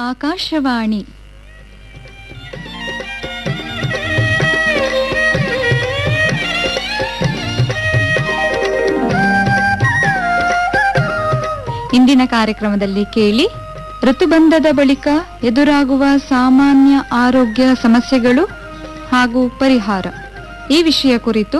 ಆಕಾಶವಾಣಿ ಇಂದಿನ ಕಾರ್ಯಕ್ರಮದಲ್ಲಿ ಕೇಳಿ ಋತುಬಂಧದ ಬಳಿಕ ಎದುರಾಗುವ ಸಾಮಾನ್ಯ ಆರೋಗ್ಯ ಸಮಸ್ಯೆಗಳು ಹಾಗೂ ಪರಿಹಾರ ಈ ವಿಷಯ ಕುರಿತು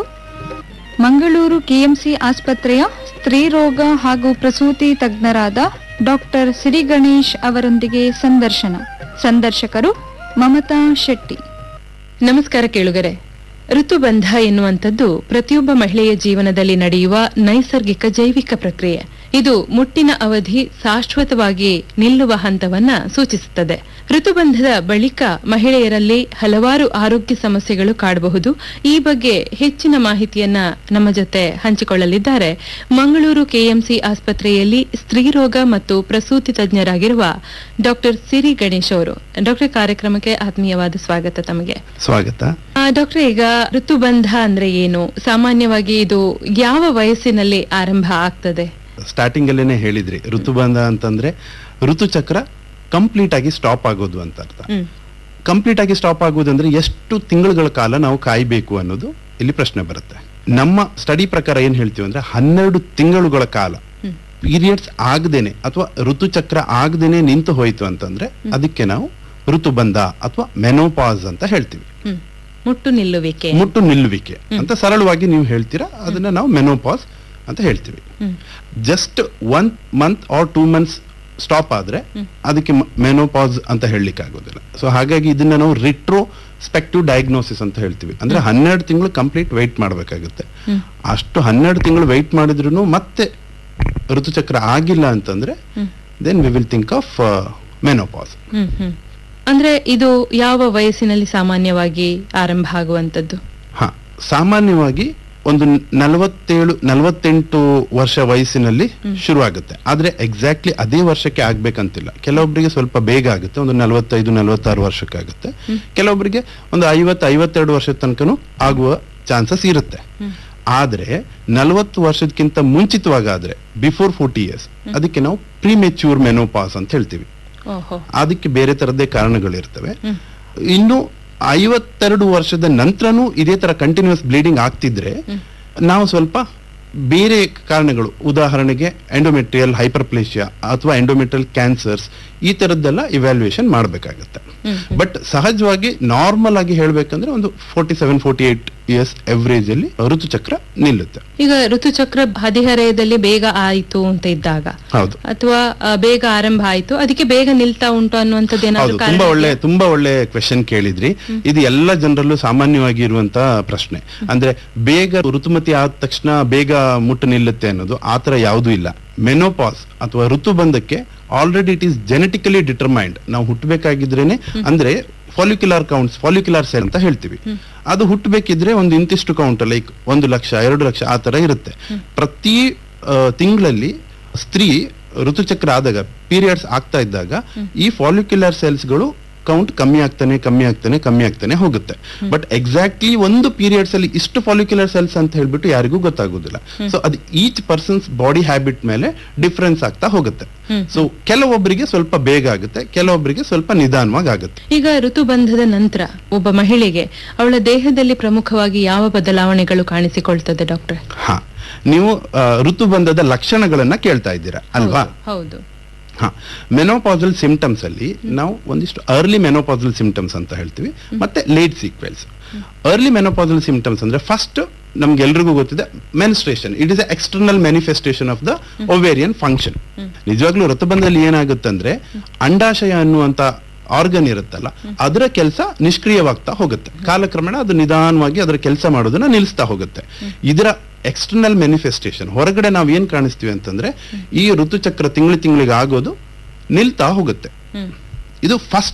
ಮಂಗಳೂರು ಕೆಎಂಸಿ ಆಸ್ಪತ್ರೆಯ ಸ್ತ್ರೀರೋಗ ಹಾಗೂ ಪ್ರಸೂತಿ ತಜ್ಞರಾದ ಡಾಕ್ಟರ್ ಸಿರಿ ಗಣೇಶ್ ಅವರೊಂದಿಗೆ ಸಂದರ್ಶನ ಸಂದರ್ಶಕರು ಮಮತಾ ಶೆಟ್ಟಿ ನಮಸ್ಕಾರ ಕೇಳುಗರೆ ಋತುಬಂಧ ಎನ್ನುವಂಥದ್ದು ಪ್ರತಿಯೊಬ್ಬ ಮಹಿಳೆಯ ಜೀವನದಲ್ಲಿ ನಡೆಯುವ ನೈಸರ್ಗಿಕ ಜೈವಿಕ ಪ್ರಕ್ರಿಯೆ ಇದು ಮುಟ್ಟಿನ ಅವಧಿ ಶಾಶ್ವತವಾಗಿ ನಿಲ್ಲುವ ಹಂತವನ್ನ ಸೂಚಿಸುತ್ತದೆ ಋತುಬಂಧದ ಬಳಿಕ ಮಹಿಳೆಯರಲ್ಲಿ ಹಲವಾರು ಆರೋಗ್ಯ ಸಮಸ್ಯೆಗಳು ಕಾಡಬಹುದು ಈ ಬಗ್ಗೆ ಹೆಚ್ಚಿನ ಮಾಹಿತಿಯನ್ನ ನಮ್ಮ ಜೊತೆ ಹಂಚಿಕೊಳ್ಳಲಿದ್ದಾರೆ ಮಂಗಳೂರು ಕೆಎಂಸಿ ಆಸ್ಪತ್ರೆಯಲ್ಲಿ ಸ್ತ್ರೀರೋಗ ಮತ್ತು ಪ್ರಸೂತಿ ತಜ್ಞರಾಗಿರುವ ಡಾಕ್ಟರ್ ಸಿರಿ ಗಣೇಶ್ ಅವರು ಡಾಕ್ಟರ್ ಕಾರ್ಯಕ್ರಮಕ್ಕೆ ಆತ್ಮೀಯವಾದ ಸ್ವಾಗತ ತಮಗೆ ಸ್ವಾಗತ ಆ, ಡಾಕ್ಟ್ರೆ ಈಗ ಋತುಬಂಧ ಅಂದ್ರೆ ಏನು ಸಾಮಾನ್ಯವಾಗಿ ಇದು ಯಾವ ವಯಸ್ಸಿನಲ್ಲಿ ಆರಂಭ ಆಗ್ತದೆ ಸ್ಟಾರ್ಟಿಂಗ್ ಅಲ್ಲೇನೆ ಹೇಳಿದ್ರಿ ಋತುಬಂಧ ಅಂತಂದ್ರೆ ಋತುಚಕ್ರ ಕಂಪ್ಲೀಟ್ ಆಗಿ ಸ್ಟಾಪ್ ಆಗೋದು ಅಂತ ಅರ್ಥ ಹ್ಮ್ ಕಂಪ್ಲೀಟ್ ಆಗಿ ಸ್ಟಾಪ್ ಆಗೋದು ಅಂದ್ರೆ ಎಷ್ಟು ತಿಂಗಳುಗಳ ಕಾಲ ನಾವು ಕಾಯ್ಬೇಕು ಅನ್ನೋದು ಇಲ್ಲಿ ಪ್ರಶ್ನೆ ಬರುತ್ತೆ ನಮ್ಮ ಸ್ಟಡಿ ಪ್ರಕಾರ ಏನ್ ಹೇಳ್ತೀವಿ ಅಂದ್ರೆ ಹನ್ನೆರಡು ತಿಂಗಳುಗಳ ಕಾಲ ಹ್ಮ್. ಪೀರಿಯಡ್ಸ್ ಆಗದೇನೆ ಅಥವಾ ಋತುಚಕ್ರ ಆಗದೇನೆ ನಿಂತು ಹೋಯ್ತು ಅಂತಂದ್ರೆ ಅದಕ್ಕೆ ನಾವು ಋತುಬಂಧ ಅಥವಾ ಮೆನೋಪಾಸ್ ಅಂತ ಹೇಳ್ತೀವಿ ಹ್ಮ್ ಮುಟ್ಟು ನಿಲ್ಲುವಿಕೆ ಮುಟ್ಟು ನಿಲ್ಲುವಿಕೆ ಅಂತ ಸರಳವಾಗಿ ನೀವು ಹೇಳ್ತೀರಾ ಅದನ್ನ ನಾವು ಮೆನೋಪಾಸ್ ಅಂತ ಹೇಳ್ತೀವಿ hmm just one month or two months stop ಆದ್ರೆ ಅದಕ್ಕೆ ಮೆನೋಪಾಸ್ ಅಂತ ಹೇಳಲಿಕ್ಕೆ ಆಗೋದಿಲ್ಲ ಸೊ ಹಾಗಾಗಿ ಇದನ್ನ ನಾವು ರಿಟ್ರೋ ಸ್ಪೆಕ್ಟಿವ್ ಡಯಾಗ್ನೋಸಿಸ್ ಅಂತ ಹೇಳ್ತೀವಿ ಅಂದ್ರೆ ಹನ್ನೆರಡು ತಿಂಗಳು ಕಂಪ್ಲೀಟ್ ವೆಯ್ಟ್ ಮಾಡಬೇಕಾಗುತ್ತೆ ಹ್ಮ್. ಅಷ್ಟು ಹನ್ನೆರಡು ತಿಂಗಳು ವೆಯ್ಟ್ ಮಾಡಿದ್ರು ಮತ್ತೆ ಋತುಚಕ್ರ ಆಗಿಲ್ಲ ಅಂತಂದ್ರೆ hmm. Then we will think of menopause hmm hmm ಅಂದ್ರೆ ಇದು ಯಾವ ವಯಸ್ಸಿನಲ್ಲಿ ಸಾಮಾನ್ಯವಾಗಿ ಆರಂಭ ಆಗುವಂತದ್ದು ಹಾ ಸಾಮಾನ್ಯವಾಗಿ ಒಂದು ನಲವತ್ತೇಳು ನಲವತ್ತೆಂಟು ವರ್ಷ ವಯಸ್ಸಿನಲ್ಲಿ ಶುರುವಾಗುತ್ತೆ ಆದ್ರೆ ಎಕ್ಸಾಕ್ಟ್ಲಿ ಅದೇ ವರ್ಷಕ್ಕೆ ಆಗ್ಬೇಕಂತಿಲ್ಲ ಕೆಲವೊಬ್ಬರಿಗೆ ಸ್ವಲ್ಪ ಬೇಗ ಆಗುತ್ತೆ ಒಂದು ನಲವತ್ತೈದು ನಲವತ್ತಾರು ವರ್ಷಕ್ಕೆ ಆಗುತ್ತೆ ಕೆಲವೊಬ್ಬರಿಗೆ ಒಂದು ಐವತ್ತು ಐವತ್ತೆರಡು ವರ್ಷದ ತನಕನೂ ಆಗುವ ಚಾನ್ಸಸ್ ಇರುತ್ತೆ ಆದ್ರೆ ನಲವತ್ತು ವರ್ಷಕ್ಕಿಂತ ಮುಂಚಿತವಾಗಾದ್ರೆ ಬಿಫೋರ್ ಫೋರ್ಟಿ ಇಯರ್ಸ್ ಅದಕ್ಕೆ ನಾವು ಪ್ರಿಮೆಚ್ಯೂರ್ ಮೆನೋಪಾಸ್ ಅಂತ ಹೇಳ್ತೀವಿ ಓಹೋ ಅದಕ್ಕೆ ಬೇರೆ ತರದ್ದೇ ಕಾರಣಗಳಿರ್ತವೆ ಇನ್ನು ಐವತ್ತೆರಡು ವರ್ಷದ ನಂತರನೂ ಇದೇ ತರ ಕಂಟಿನ್ಯೂಸ್ ಬ್ಲೀಡಿಂಗ್ ಆಗ್ತಿದ್ರೆ ನಾವು ಸ್ವಲ್ಪ ಬೇರೆ ಕಾರಣಗಳು ಉದಾಹರಣೆಗೆ ಎಂಡೋಮೆಟ್ರಿಯಲ್ ಹೈಪರ್ಪ್ಲೇಷಿಯಾ ಅಥವಾ ಎಂಡೋಮೆಟ್ರಿಯಲ್ ಕ್ಯಾನ್ಸರ್ಸ್ ಈ ತರದ್ದೆಲ್ಲ ಇವ್ಯಾಲ್ಯೂಯೇಷನ್ ಮಾಡಬೇಕಾಗುತ್ತೆ ಬಟ್ ಸಹಜವಾಗಿ ನಾರ್ಮಲ್ ಆಗಿ ಹೇಳ್ಬೇಕಂದ್ರೆ ಒಂದು forty seven forty eight years average ಅಲ್ಲಿ ಋತುಚಕ್ರ ನಿಲ್ಲುತ್ತೆ ಈಗ ಋತುಚಕ್ರ ಹದಿಹರೆಯದಲ್ಲಿ ಬೇಗ ಆಯಿತು ಅಂತ ಇದ್ದಾಗ ಹೌದು ಅಥವಾ ಆ, ಬೇಗ ಆರಂಭ ಆಯಿತು ಅದಕ್ಕೆ ಬೇಗ ನಿಲ್ತಾ ಉಂಟು ಅನ್ನುವಂಥದ್ದು ಹೌದು ಏನಾದ್ರು ತುಂಬಾ ಕಾರಣ ಒಳ್ಳೆ ತುಂಬಾ ಒಳ್ಳೆ ಕ್ವೆಶನ್ ಕೇಳಿದ್ರಿ ಇದು ಎಲ್ಲ ಜನರಲ್ಲೂ ಸಾಮಾನ್ಯವಾಗಿ ಇರುವಂತ ಪ್ರಶ್ನೆ ಅಂದ್ರೆ ಬೇಗ ಋತುಮತಿ ಆದ ತಕ್ಷಣ ಬೇಗ ಮುಟ್ಟು ನಿಲ್ಲುತ್ತೆ ಅನ್ನೋದು ಆತರ ಯಾವುದೂ ಇಲ್ಲ ಮೆನೋಪಾಸ್ ಅಥವಾ ಋತುಬಂಧಕ್ಕೆ already it is genetically determined ನಾವು ಹುಟ್ಟಬೇಕಾಗಿದ್ರೇನೆ ಅಂದ್ರೆ ಫಾಲಿಕ್ಯುಲಾರ್ ಕೌಂಟ್ಸ್ ಫಾಲಿಕ್ಯುಲಾರ್ ಸೆಲ್ ಅಂತ ಹೇಳ್ತೀವಿ ಅದು ಹುಟ್ಟಬೇಕಿದ್ರೆ ಒಂದು ಇಂತಿಷ್ಟು ಕೌಂಟ್ ಲೈಕ್ ಒಂದು ಲಕ್ಷ ಎರಡು ಲಕ್ಷ ಆ ತರ ಇರುತ್ತೆ ಪ್ರತಿ ತಿಂಗಳಲ್ಲಿ ಸ್ತ್ರೀ ಋತುಚಕ್ರ ಆದಾಗ ಪೀರಿಯಡ್ಸ್ ಆಗ್ತಾ ಇದ್ದಾಗ ಈ ಫಾಲಿಕ್ಯುಲರ್ ಸೆಲ್ಸ್ಗಳು ಕೌಂಟ್ ಕಮ್ಮಿ ಆಗ್ತಾನೆ ಕಮ್ಮಿ ಆಗ್ತಾನೆ ಕಮ್ಮಿ ಆಗ್ತಾನೆ ಹೋಗುತ್ತೆ ಬಟ್ ಎಕ್ಸಾಕ್ಟ್ಲಿ ಒಂದು ಪೀರಿಯಡ್ಸ್ ಅಲ್ಲಿ ಇಷ್ಟು ಫಾಲಿಕ್ಯುಲರ್ ಸೆಲ್ಸ್ ಅಂತ ಹೇಳ್ಬಿಟ್ಟು ಯಾರಿಗೂ ಗೊತ್ತಾಗೋದಿಲ್ಲ ಸೊ ಅದು ಈಚ್ ಪರ್ಸನ್ಸ್ ಬಾಡಿ ಹ್ಯಾಬಿಟ್ ಮೇಲೆ ಡಿಫ್ರೆನ್ಸ್ ಆಗ್ತಾ ಹೋಗುತ್ತೆ ಸೊ ಕೆಲವೊಬ್ಬರಿಗೆ ಸ್ವಲ್ಪ ಬೇಗ ಆಗುತ್ತೆ ಕೆಲವೊಬ್ಬರಿಗೆ ಸ್ವಲ್ಪ ನಿಧಾನವಾಗಿ ಆಗುತ್ತೆ ಈಗ ಋತುಬಂಧದ ನಂತರ ಒಬ್ಬ ಮಹಿಳೆಗೆ ಅವಳ ದೇಹದಲ್ಲಿ ಪ್ರಮುಖವಾಗಿ ಯಾವ ಬದಲಾವಣೆಗಳು ಕಾಣಿಸಿಕೊಳ್ತದೆ ಡಾಕ್ಟರ್ ಹಾ ನೀವು ಆ, ಋತುಬಂಧದ ಲಕ್ಷಣಗಳನ್ನ ಕೇಳ್ತಾ ಇದ್ದೀರಾ ಅಲ್ವಾ ಹೌದು ಹಾ ಮೆನೋಪಾಸಲ್ ಸಿಂಪ್ಟಮ್ಸ್ ಅಲ್ಲಿ ನಾವು ಒಂದಿಷ್ಟು ಅರ್ಲಿ ಮೆನೋಪಾಸಲ್ ಸಿಂಪ್ಟಮ್ಸ್ ಅಂತ ಹೇಳ್ತೀವಿ ಮತ್ತೆ late sequels early menopausal symptoms ಅಂದ್ರೆ ಫಸ್ಟ್ ನಮ್ಗೆ ಎಲ್ರಿಗೂ ಗೊತ್ತಿದೆ menstruation it is external manifestation of the ovarian function ನಿಜವಾಗ್ಲೂ ಋತುಬಂಧದಲ್ಲಿ ಏನಾಗುತ್ತೆ ಅಂದ್ರೆ ಅಂಡಾಶಯ ಅನ್ನುವಂತ ಆರ್ಗನ್ ಇರುತ್ತಲ್ಲ ಅದರ ಕೆಲಸ ನಿಷ್ಕ್ರಿಯವಾಗ್ತಾ ಹೋಗುತ್ತೆ ಕಾಲಕ್ರಮೇಣ ಅದು ನಿಧಾನವಾಗಿ ಅದರ ಕೆಲಸ ಮಾಡೋದನ್ನ ನಿಲ್ಲಿಸ್ತಾ ಹೋಗುತ್ತೆ ಇದರ ಎಕ್ಸ್ಟರ್ನಲ್ ಮ್ಯಾನಿಫೆಸ್ಟೇಷನ್ ಹೊರಗಡೆ ನಾವ್ ಏನ್ ಕಾಣಿಸ್ತೀವಿ ಅಂತಂದ್ರೆ ಈ ಋತುಚಕ್ರ ತಿಂಗಳು ತಿಂಗಳಿಗೆ ಆಗೋದು ನಿಲ್ತಾ ಹೋಗುತ್ತೆ ಹ್ಮ್ ಇದು ಫಸ್ಟ್